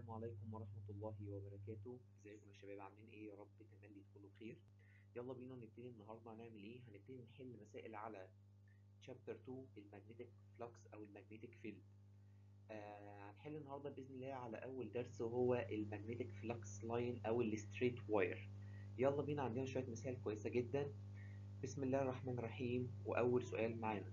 السلام عليكم ورحمة الله وبركاته ازيكم يا شباب عاملين ايه يا رب تملي تكونوا بخير يلا بينا نبتدي النهاردة هنعمل ايه هنبتدي نحل مسائل على chapter 2 المagnetic flux او المagnetic field آه هنحل النهاردة بإذن الله على أول درس وهو المagnetic flux line أو الستريت واير يلا بينا عندنا شوية مسائل كويسة جدا بسم الله الرحمن الرحيم وأول سؤال معانا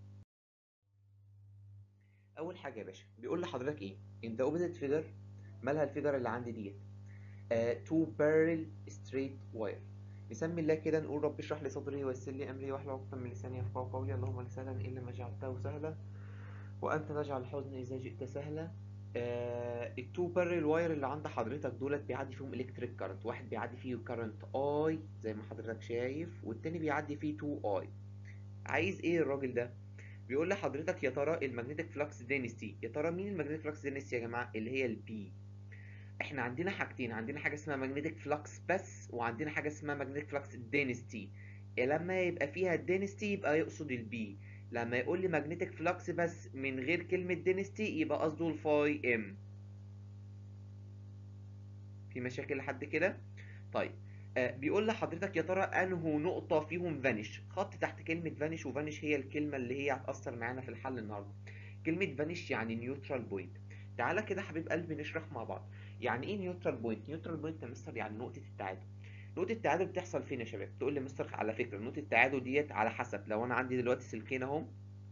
أول حاجة يا باشا بيقول لحضرتك ايه in the opposite figure مالها الفيجر اللي عندي ديت uh, two parallel straight wire نسمي الله كده نقول رب اشرح لي صدري ويسر لي امري واحلل عقدة من لساني يفقهوا قولي اللهم لا سهلا الا ما جعلته سهلا وانت تجعل الحزن اذا جئت سهلا التو بارل واير اللي عند حضرتك دولت بيعدي فيهم الكتريك كارنت واحد بيعدي فيه كارنت اي زي ما حضرتك شايف والتاني بيعدي فيه 2 اي عايز ايه الراجل ده بيقول لحضرتك يا ترى المagnetic flux density يا ترى مين المagnetic flux density يا جماعه اللي هي البي احنا عندنا حاجتين عندنا حاجه اسمها magnetic flux بس وعندنا حاجه اسمها magnetic flux density لما يبقى فيها density يبقى يقصد البي لما يقول لي magnetic flux بس من غير كلمه density يبقى قصده الفاي ام في مشاكل لحد كده طيب آه بيقول لحضرتك يا ترى انه نقطة فيهم فانيش خط تحت كلمة فانيش وفانيش هي الكلمة اللي هي هتأثر معانا في الحل النهاردة كلمة فانيش يعني نيوترال بوينت تعالى كده حبيب قلبي نشرح مع بعض يعني ايه نيوترال بوينت نيوترال بوينت يا مستر يعني نقطة التعادل نقطة التعادل بتحصل فين يا شباب تقول لي مستر على فكرة نقطة التعادل ديت على حسب لو انا عندي دلوقتي سلكين اهم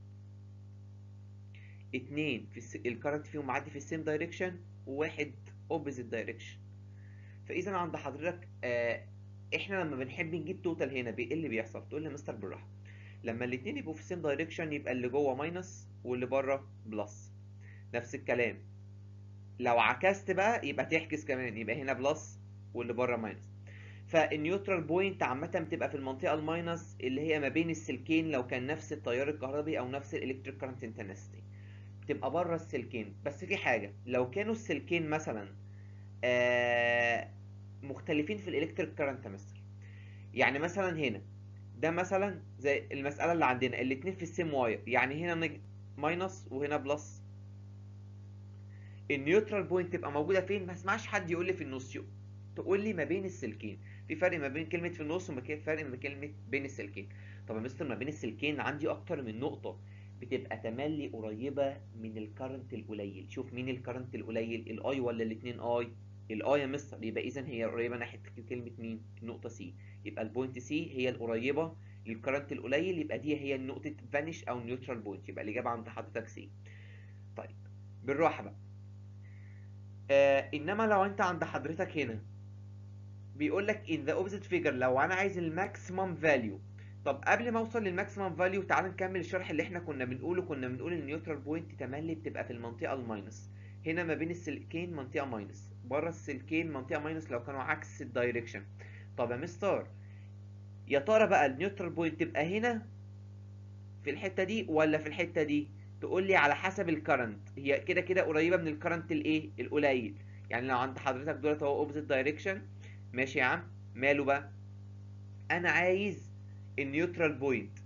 اتنين في الس... الكرنت فيهم معدي في السيم دايركشن وواحد اوبوزيت دايركشن فاذا عند حضرتك آه احنا لما بنحب نجيب توتال هنا ايه اللي بيحصل تقول لي مستر بالراحه لما الاثنين يبقوا في السيم دايركشن يبقى اللي جوه ماينس واللي بره بلس نفس الكلام لو عكست بقى يبقى تحكس كمان يبقى هنا بلس واللي بره ماينس فالنيوترال بوينت عامه بتبقى في المنطقه الماينس اللي هي ما بين السلكين لو كان نفس التيار الكهربي او نفس الالكتريك كارنت انتنسيتي بتبقى بره السلكين بس في حاجه لو كانوا السلكين مثلا آه مختلفين في الالكتريك كارنت مستر يعني مثلا هنا ده مثلا زي المساله اللي عندنا الاتنين في السيم واير يعني هنا نج... ماينس وهنا بلس النيوترال بوينت تبقى موجوده فين ما اسمعش حد يقول لي في النص تقول لي ما بين السلكين في فرق ما بين كلمه في النص وفرق ما بين كلمه بين السلكين طب يا مستر ما بين السلكين عندي اكتر من نقطه بتبقى تملي قريبه من الكرنت القليل شوف مين الكرنت القليل الاي ولا الاثنين اي الاي يا مستر يبقى اذا هي قريبه ناحيه كلمه مين النقطه سي يبقى البوينت سي هي القريبه للكرنت القليل يبقى دي هي نقطه فانيش او نيوترال بوينت يبقى الاجابه عند حضرتك سي طيب بالراحه بقى آه انما لو انت عند حضرتك هنا بيقول لك in the opposite figure لو انا عايز الماكسيمم فاليو طب قبل ما اوصل للماكسيمم فاليو تعال نكمل الشرح اللي احنا كنا بنقوله كنا بنقول النيوترال بوينت تملي بتبقى في المنطقه الماينس هنا ما بين السلكين منطقه ماينس بره السلكين منطقه ماينس لو كانوا عكس الدايركشن طب يا مستر يا ترى بقى النيوترال بوينت تبقى هنا في الحته دي ولا في الحته دي تقول لي على حسب الكرنت هي كده كده قريبه من الكرنت الايه القليل يعني لو عند حضرتك دولت اهو اوبوزيت دايركشن ماشي يا عم ماله بقى انا عايز النيوترال بوينت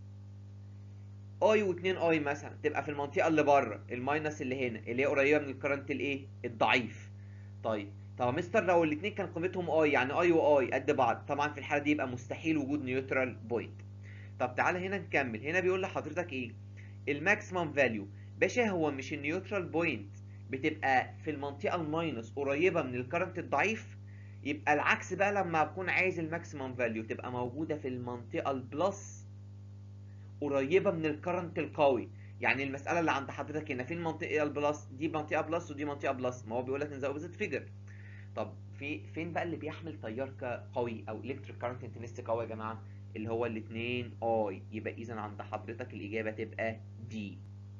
اي و2 اي مثلا تبقى في المنطقه اللي بره الماينس اللي هنا اللي هي قريبه من الكرنت الايه الضعيف طيب طب مستر لو الاثنين كان قيمتهم اي يعني اي واي قد بعض طبعا في الحاله دي يبقى مستحيل وجود نيوترال بوينت طب تعالى هنا نكمل هنا بيقول لحضرتك ايه الماكسيمم فاليو باشا هو مش النيوترال بوينت بتبقى في المنطقه الماينس قريبه من الكرنت الضعيف يبقى العكس بقى لما اكون عايز الماكسيمم فاليو تبقى موجوده في المنطقه البلس قريبه من الكرنت القوي يعني المساله اللي عند حضرتك هنا فين منطقه البلس دي منطقه بلس ودي منطقه بلس ما هو بيقول لك ان ذا اوبوزيت فيجر طب في فين بقى اللي بيحمل تيار قوي او الكتريك كارنت انتنستي قوي يا جماعه اللي هو الاثنين اي يبقى اذا عند حضرتك الاجابه تبقى دي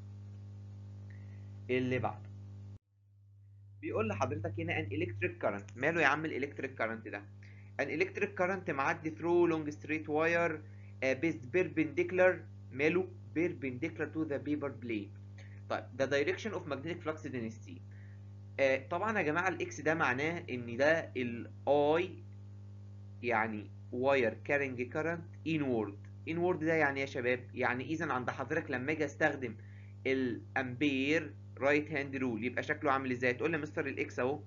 اللي بعده بيقول لحضرتك هنا ان الكتريك كارنت ماله يا عم الالكتريك كارنت ده ان الكتريك كارنت معدي ثرو لونج ستريت واير بيست بيربنديكولار ماله perpendicular to the paper plate طيب the direction of magnetic flux density آه طبعا يا جماعه الاكس ده معناه ان ده الاي يعني wire carrying current inward inward ده يعني يا شباب يعني اذا عند حضرتك لما اجي استخدم الامبير رايت هاند رول يبقى شكله عامل ازاي تقول لي مستر الاكس اهو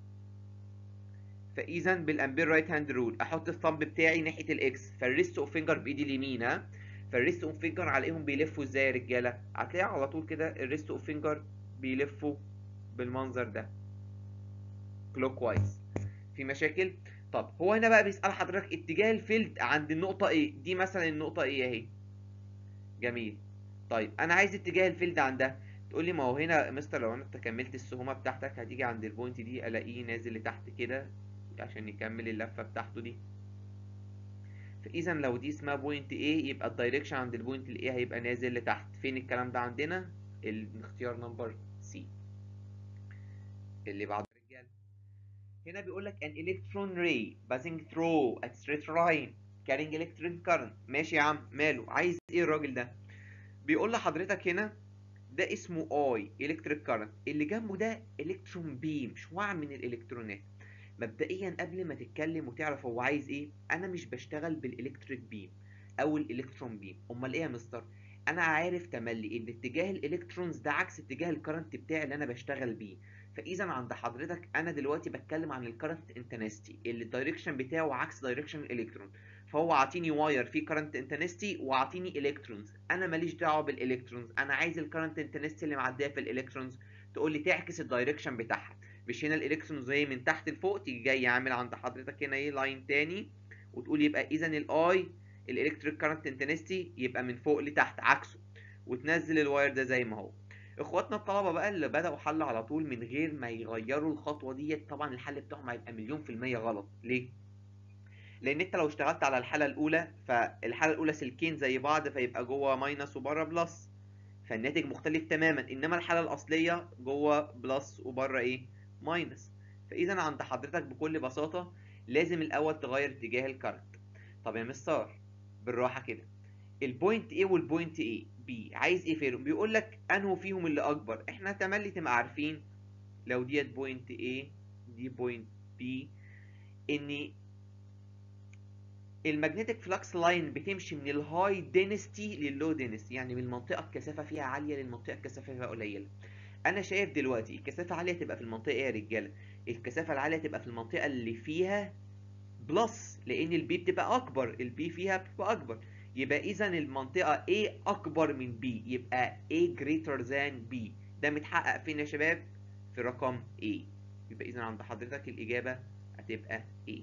فاذا بالامبير رايت هاند رول احط الثumb بتاعي ناحيه الاكس فالريست اوف فينجر بايدي اليمين ها فالريست اوف فينجر هلاقيهم بيلفوا ازاي يا رجاله هتلاقي على طول كده الريست اوف فينجر بيلفوا بالمنظر ده كلوك وايز في مشاكل طب هو هنا بقى بيسأل حضرتك اتجاه الفيلد عند النقطة ايه دي مثلا النقطة ايه اهي جميل طيب انا عايز اتجاه الفيلد عندها تقول لي ما هو هنا مستر لو انت كملت السهومة بتاعتك هتيجي عند البوينت دي الاقيه نازل لتحت كده عشان يكمل اللفة بتاعته دي فاذا لو دي اسمها بوينت A يبقى الدايركشن عند البوينت ال A هيبقى نازل لتحت فين الكلام ده عندنا الاختيار نمبر C اللي بعد الرجال هنا بيقول لك an electron ray passing through a straight line carrying electric current ماشي يا عم ماله عايز ايه الراجل ده بيقول لحضرتك هنا ده اسمه I electric current اللي جنبه ده electron beam شعاع من الالكترونات مبدئيا قبل ما تتكلم وتعرف هو عايز ايه انا مش بشتغل بالالكتريك بيم او الالكترون بيم امال ايه يا مستر انا عارف تملي ان اتجاه الالكترونز ده عكس اتجاه الكرنت بتاعي اللي انا بشتغل بيه فاذا عند حضرتك انا دلوقتي بتكلم عن الكرنت انتنستي اللي الدايركشن بتاعه عكس دايركشن الالكترون فهو عاطيني واير فيه كرنت انتنستي وعاطيني الكترونز انا ماليش دعوه بالالكترونز انا عايز الكرنت انتنستي اللي معديه في الالكترونز تقول لي تعكس الدايركشن بتاعها مش هنا الالكترونز زي من تحت لفوق تيجي جاي عامل عند حضرتك هنا ايه لاين تاني وتقول يبقى اذا الاي الالكتريك كارنت انتنستي يبقى من فوق لتحت عكسه وتنزل الواير ده زي ما هو اخواتنا الطلبه بقى اللي بداوا حل على طول من غير ما يغيروا الخطوه ديت طبعا الحل بتاعهم هيبقى مليون في الميه غلط ليه لان انت لو اشتغلت على الحاله الاولى فالحاله الاولى سلكين زي بعض فيبقى جوه ماينس وبره بلس فالناتج مختلف تماما انما الحاله الاصليه جوه بلس وبره ايه ماينس فاذا عند حضرتك بكل بساطه لازم الاول تغير اتجاه الكارنت طب يا مستر بالراحه كده البوينت A والبوينت A B عايز ايه فيهم بيقول لك انه فيهم اللي اكبر احنا تملي تبقى عارفين لو ديت بوينت A دي بوينت B ان المagnetic فلكس لاين بتمشي من الهاي دينستي لللو دينستي يعني من المنطقه الكثافه فيها عاليه للمنطقه الكثافه فيها قليله انا شايف دلوقتي الكثافه عاليه تبقى في المنطقه ايه يا رجاله الكثافه العاليه تبقى في المنطقه اللي فيها بلس لان البي بتبقى اكبر البي فيها بتبقى اكبر يبقى اذا المنطقه A اكبر من B يبقى A greater than B ده متحقق فين يا شباب في رقم A يبقى اذا عند حضرتك الاجابه هتبقى A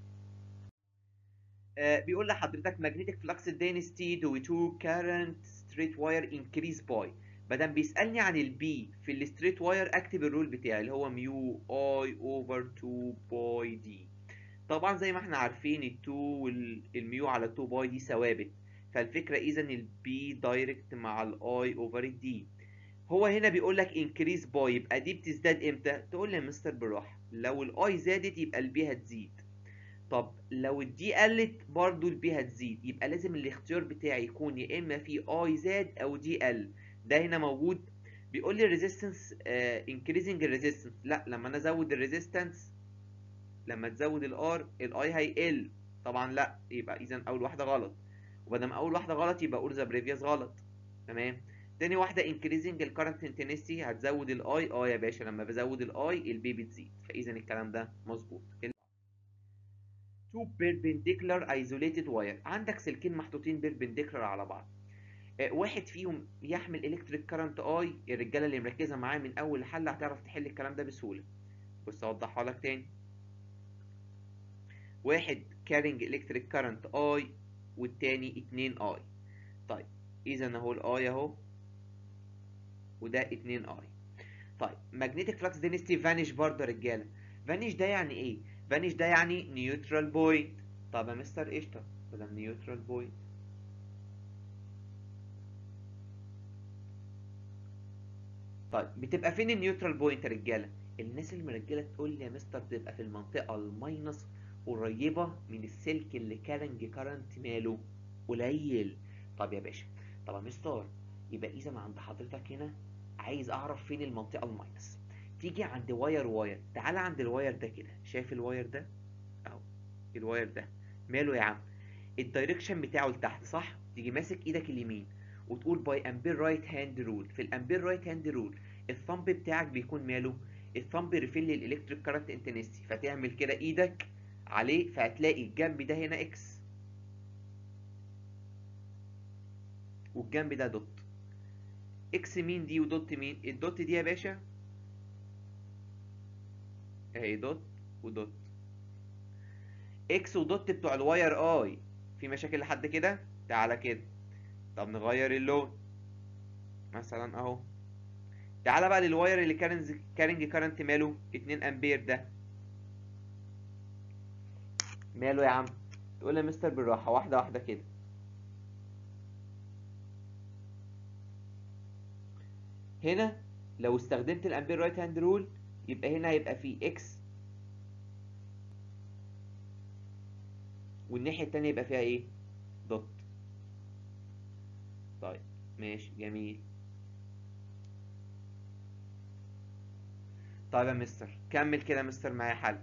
آه بيقول لحضرتك magnetic flux density due to current straight wire increase by مادام بيسألني عن البي في الستريت واير اكتب الرول بتاعي اللي هو ميو اي اوفر 2 باي دي طبعا زي ما احنا عارفين ال 2 والميو على 2 باي دي ثوابت فالفكره اذا البي دايركت مع الاي اوفر الدي هو هنا بيقول لك انكريز باي يبقى دي بتزداد امتى تقول لي يا مستر بالراحه لو الاي زادت يبقى البي هتزيد طب لو الدي قلت برضو البي هتزيد يبقى لازم الاختيار بتاعي يكون يا اما في اي زاد او دي قل ده هنا موجود بيقول لي resistance uh, increasing resistance لا لما انا ازود الريزيستنس لما تزود الار الاي هيقل طبعا لا يبقى اذا اول واحده غلط وبدل اول واحده غلط يبقى اقول ذا بريفيوس غلط تمام تاني واحده increasing الكرنت intensity هتزود الاي اه يا باشا لما بزود الاي البي بتزيد فاذا الكلام ده مظبوط two perpendicular isolated wire عندك سلكين محطوطين perpendicular على بعض واحد فيهم يحمل الكتريك كارنت اي الرجاله اللي مركزه معايا من اول حل هتعرف تحل الكلام ده بسهوله بص اوضحها لك تاني واحد كارينج الكتريك كارنت اي والتاني اتنين اي طيب اذا اهو الاي اهو وده اتنين اي طيب magnetic flux density vanish برضه يا رجاله vanish ده يعني ايه vanish ده يعني نيوترال بوينت طب يا مستر قشطه بدل نيوترال بوينت طيب بتبقى فين النيوترال بوينت يا رجاله الناس اللي مرجاله تقول لي يا مستر بتبقى في المنطقه الماينس قريبه من السلك اللي كارنج كارنت ماله قليل طب يا باشا طب يا مستر يبقى اذا عند حضرتك هنا عايز اعرف فين المنطقه الماينس تيجي عند واير واير تعالى عند الواير ده كده شايف الواير ده اهو الواير ده ماله يا عم الدايركشن بتاعه لتحت صح تيجي ماسك ايدك اليمين وتقول باي امبير رايت هاند رول في الامبير رايت هاند رول الثامب بتاعك بيكون ماله الثامب ريفيل للالكتريك كارنت انتنسيتي فتعمل كده ايدك عليه فهتلاقي الجنب ده هنا اكس والجنب ده دوت اكس مين دي ودوت مين الدوت دي يا باشا اهي دوت ودوت اكس ودوت بتوع الواير اي في مشاكل لحد كده تعالى كده طب نغير اللون مثلا اهو تعالى بقى للواير اللي كارنج كارنج كارنت ماله 2 امبير ده ماله يا عم تقول يا مستر بالراحه واحده واحده كده هنا لو استخدمت الامبير رايت هاند رول يبقى هنا هيبقى في اكس والناحيه التانية يبقى فيها ايه دوت طيب ماشي جميل طيب يا مستر كمل كده يا مستر معايا حل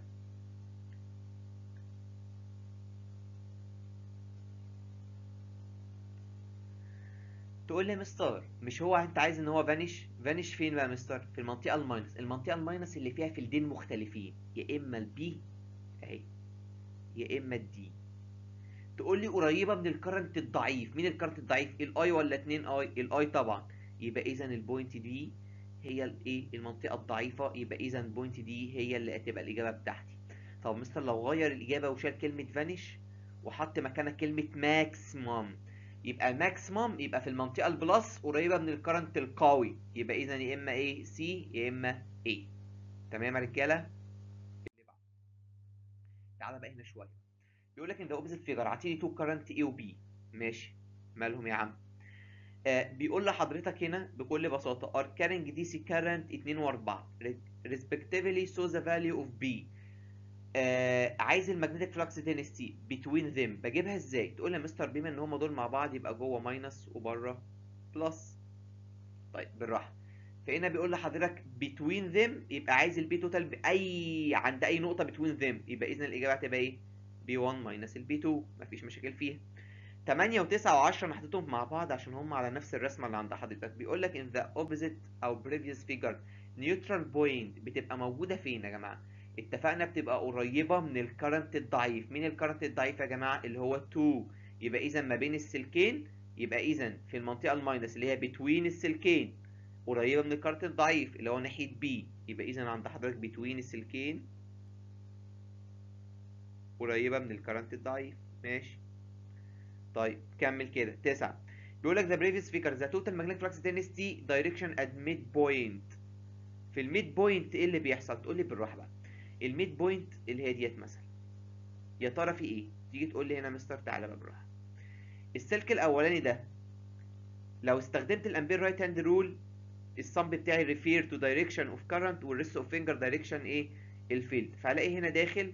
تقول لي يا مستر مش هو انت عايز ان هو فانيش فانيش فين بقى يا مستر في المنطقه الماينس المنطقه الماينس اللي فيها فيلدين مختلفين يا اما البي اهي يا اما الدي تقول لي قريبه من الكرنت الضعيف مين الكرنت الضعيف الاي ولا 2 اي الاي طبعا يبقى اذا البوينت دي هي الايه المنطقه الضعيفه يبقى اذا البوينت دي هي اللي هتبقى الاجابه بتاعتي طب مستر لو غير الاجابه وشال كلمه فانيش وحط مكانها كلمه ماكسيمم يبقى ماكسيمم يبقى في المنطقه البلس قريبه من الكرنت القوي يبقى اذا يا اما ايه سي يا اما ايه تمام يا رجاله اللي بعد تعالى بقى هنا شويه بيقول لك ان ده اوبزيت فيجر اعطيني تو كرنت اي وبي ماشي مالهم يا عم آه بيقول لحضرتك هنا بكل بساطه ار كارنج دي سي كارنت 2 و4 respectively so the value of B آه عايز المagnetic flux density between them بجيبها ازاي تقول يا مستر بما ان هما دول مع بعض يبقى جوه ماينس وبره بلس طيب بالراحه فهنا بيقول لحضرتك between them يبقى عايز البي توتال باي عند اي نقطه between them يبقى اذا الاجابه هتبقى ايه B1 ماينس البي 2 مفيش مشاكل فيها 8 و9 و10 انا حطيتهم مع بعض عشان هم على نفس الرسمه اللي عند حضرتك بيقول لك in the opposite او previous figure neutral point بتبقى موجوده فين يا جماعه اتفقنا بتبقى قريبه من الكرنت الضعيف مين الكرنت الضعيف يا جماعه اللي هو 2 يبقى اذا ما بين السلكين يبقى اذا في المنطقه الماينس اللي هي بتوين السلكين قريبه من الكرنت الضعيف اللي هو ناحيه بي يبقى اذا عند حضرتك بتوين السلكين قريبه من الكرنت الضعيف ماشي طيب كمل كده تسعة بيقول لك the previous figure the total magnetic flux density direction at midpoint في الميد بوينت ايه اللي بيحصل تقول لي بالراحه بقى الميد بوينت اللي هي ديت مثلا يا ترى في ايه تيجي تقول لي هنا مستر تعالى بقى بالراحه السلك الاولاني ده لو استخدمت الامبير رايت هاند رول الصمب بتاعي ريفير تو دايركشن اوف كارنت والريست اوف فينجر دايركشن ايه الفيلد فهلاقي هنا داخل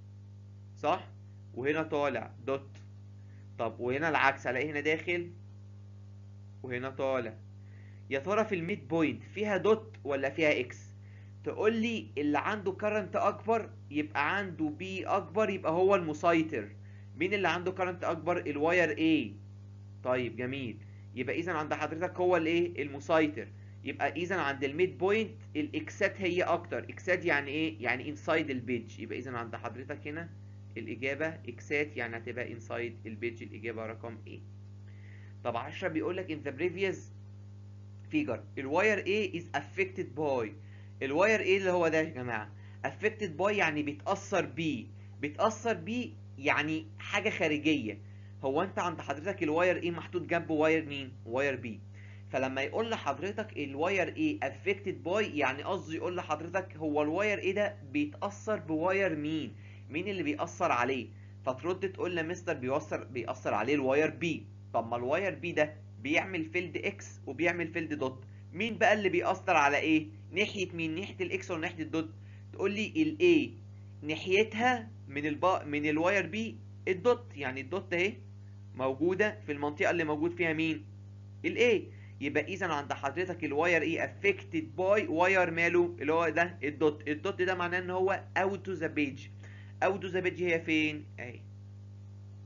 صح وهنا طالع دوت طب وهنا العكس هلاقي هنا داخل وهنا طالع يا ترى في الميد بوينت فيها دوت ولا فيها اكس تقول لي اللي عنده كرنت اكبر يبقى عنده بي اكبر يبقى هو المسيطر مين اللي عنده كرنت اكبر الواير A طيب جميل يبقى اذا عند حضرتك هو الايه المسيطر يبقى اذا عند الميد بوينت الاكسات هي اكتر اكسات يعني ايه يعني انسايد البيج يبقى اذا عند حضرتك هنا الاجابه اكسات يعني هتبقى انسايد البيج الاجابه رقم ايه طب 10 بيقول لك in the previous figure الواير A is affected by الواير A اللي هو ده يا جماعه affected by يعني بيتاثر بيه بيتاثر بيه يعني حاجه خارجيه هو انت عند حضرتك الواير A محطوط جنبه واير مين واير B فلما يقول لحضرتك الواير A affected by يعني قصده يقول لحضرتك هو الواير A ده بيتاثر بواير مين مين اللي بيأثر عليه فترد تقول لمستر بيأثر بيأثر عليه الواير بي طب ما الواير بي ده بيعمل فيلد اكس وبيعمل فيلد دوت مين بقى اللي بيأثر على ايه ناحية مين ناحية الاكس ولا ناحية الدوت تقول لي الاي ناحيتها من البا من الواير بي الدوت يعني الدوت اهي موجودة في المنطقة اللي موجود فيها مين الاي يبقى اذا عند حضرتك الواير ايه افكتد باي واير ماله اللي هو ده الدوت الدوت ده معناه ان هو اوت تو ذا بيج اوت تو ذا بيج هي فين اهي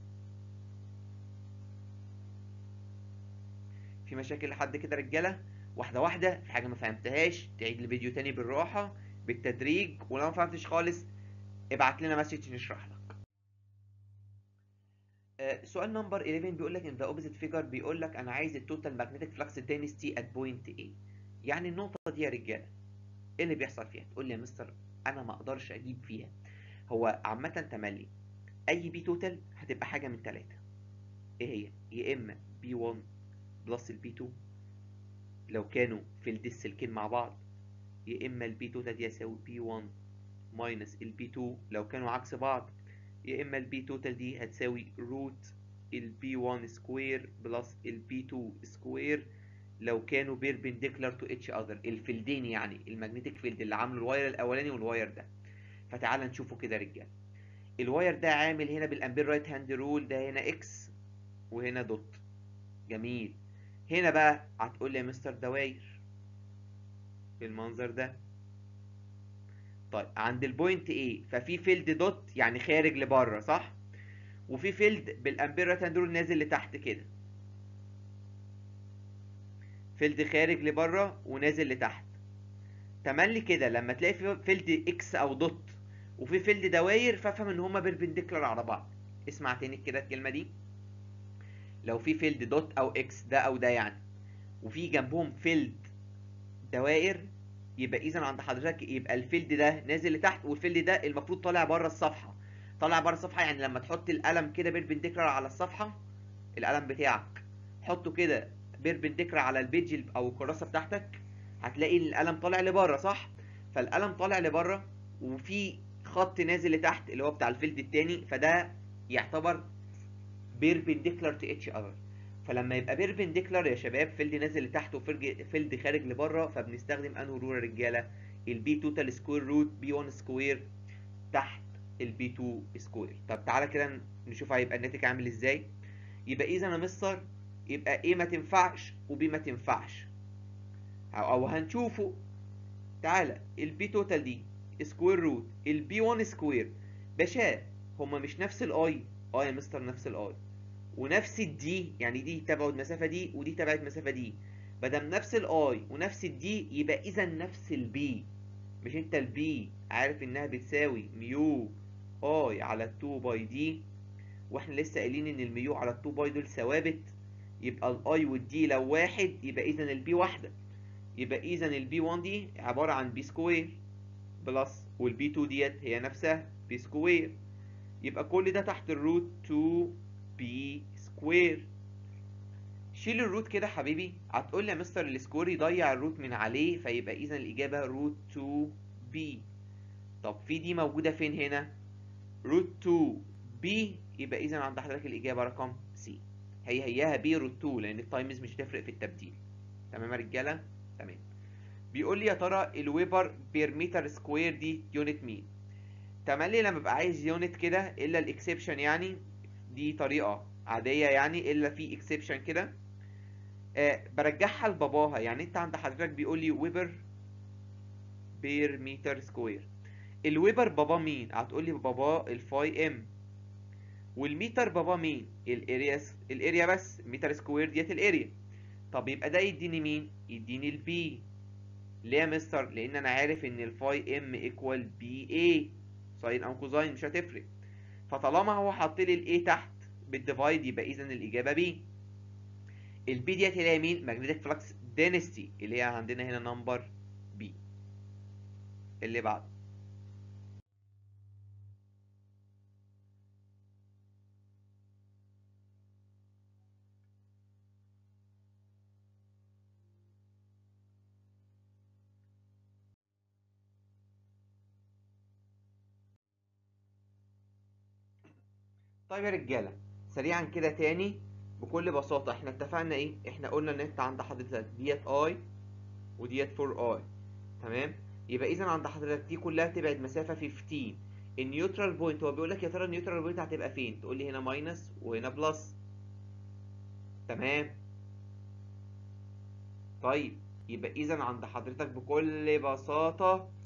في مشاكل لحد كده رجاله واحده واحده في حاجه ما فهمتهاش تعيد الفيديو تاني بالراحه بالتدريج ولو ما فهمتش خالص ابعت لنا مسج نشرح لك آه، سؤال نمبر 11 بيقول لك ان ذا اوبوزيت فيجر بيقول لك انا عايز التوتال ماجنتيك فلكس دينستي ات بوينت A يعني النقطه دي يا رجاله ايه اللي بيحصل فيها تقول لي يا مستر انا ما اقدرش اجيب فيها هو عامه تملي اي بي توتال هتبقى حاجه من ثلاثه ايه هي يا اما بي 1 بلس البي 2 لو كانوا في الديسلكين مع بعض يا اما البي توتال دي يساوي بي 1 ماينس البي 2 لو كانوا عكس بعض يا اما البي توتال دي هتساوي روت البي 1 سكوير بلس البي 2 سكوير لو كانوا بيربنديكولار تو اتش اذر الفيلدين يعني المagnetic فيلد اللي عامله الواير الاولاني والواير ده فتعال نشوفه كده يا رجاله الواير ده عامل هنا بالامبير رايت هاند رول ده هنا اكس وهنا دوت جميل هنا بقى هتقول لي يا مستر دواير بالمنظر ده طيب عند البوينت A ففي فيلد دوت يعني خارج لبره صح وفي فيلد بالامبير رايت هاند رول نازل لتحت كده فيلد خارج لبره ونازل لتحت تملي كده لما تلاقي في فيلد اكس او دوت وفي فيلد دواير فافهم ان هما بيربنديكولار على بعض اسمع تاني كده الكلمه دي لو في فيلد دوت او اكس ده او ده يعني وفي جنبهم فيلد دوائر يبقى اذا عند حضرتك يبقى الفيلد ده نازل لتحت والفيلد ده المفروض طالع بره الصفحه طالع بره الصفحه يعني لما تحط القلم كده بيربنديكولار على الصفحه القلم بتاعك حطه كده بيربنديكولار على البيج او الكراسه بتاعتك هتلاقي القلم طالع لبره صح فالقلم طالع لبره وفي خط نازل لتحت اللي هو بتاع الفيلد التاني فده يعتبر بيربنديكولار تو اتش اذر فلما يبقى بيربنديكولار يا شباب فيلد نازل لتحت وفيلد خارج لبره فبنستخدم انه رول يا رجاله البي توتال سكوير روت بي 1 سكوير تحت البي 2 سكوير طب تعالى كده نشوف هيبقى الناتج عامل ازاي يبقى اذا يا مستر يبقى ايه ما تنفعش وبي ما تنفعش او أو هنشوفه تعالى البي توتال دي سكوير روت البي 1 سكوير باشا هما مش نفس الاي اه يا مستر نفس الاي ونفس الدي يعني دي تبعد المسافه دي ودي تبعد المسافه دي مادام نفس الاي ونفس الدي يبقى اذا نفس البي مش انت البي عارف انها بتساوي ميو اي على 2 باي دي واحنا لسه قايلين ان الميو على 2 باي دول ثوابت يبقى الاي والدي لو واحد يبقى اذا البي واحده يبقى اذا البي 1 دي عباره عن بي سكوير بلس والبي 2 ديت هي نفسها بي سكوير يبقى كل ده تحت الروت 2 بي سكوير شيل الروت كده حبيبي هتقول لي يا مستر السكوير يضيع الروت من عليه فيبقى اذا الاجابه روت 2 بي طب في دي موجوده فين هنا روت 2 بي يبقى اذا عند حضرتك الاجابه رقم سي هي هياها بي روت 2 لان التايمز مش هتفرق في التبديل تمام يا رجاله تمام بيقول لي يا ترى الويبر بير متر سكوير دي يونت مين تملي لما ببقى عايز يونت كده الا الاكسبشن يعني دي طريقه عاديه يعني الا في اكسبشن كده آه برجعها لباباها يعني انت عند حضرتك بيقول لي ويبر بير متر سكوير الويبر بابا مين هتقول لي بابا الفاي ام والمتر بابا مين الاريا الاريا بس متر سكوير ديت الاريا طب يبقى ده يديني مين يديني البي ليه يا مستر لان انا عارف ان الفاي ام ايكوال بي اي ساين او كوزاين مش هتفرق فطالما هو حاط لي الاي تحت بالديفايد يبقى اذا الاجابه بي البي ديت هي مين ماجنتيك فلكس دينستي اللي هي عندنا هنا نمبر بي اللي بعده طيب يا رجاله سريعا كده تاني بكل بساطه احنا اتفقنا ايه احنا قلنا ان انت عند حضرتك ديت اي وديت 4 اي تمام يبقى اذا عند حضرتك دي كلها تبعد مسافه 15 النيوترال بوينت هو بيقول لك يا ترى النيوترال بوينت هتبقى فين تقول لي هنا ماينس وهنا بلس تمام طيب يبقى اذا عند حضرتك بكل بساطه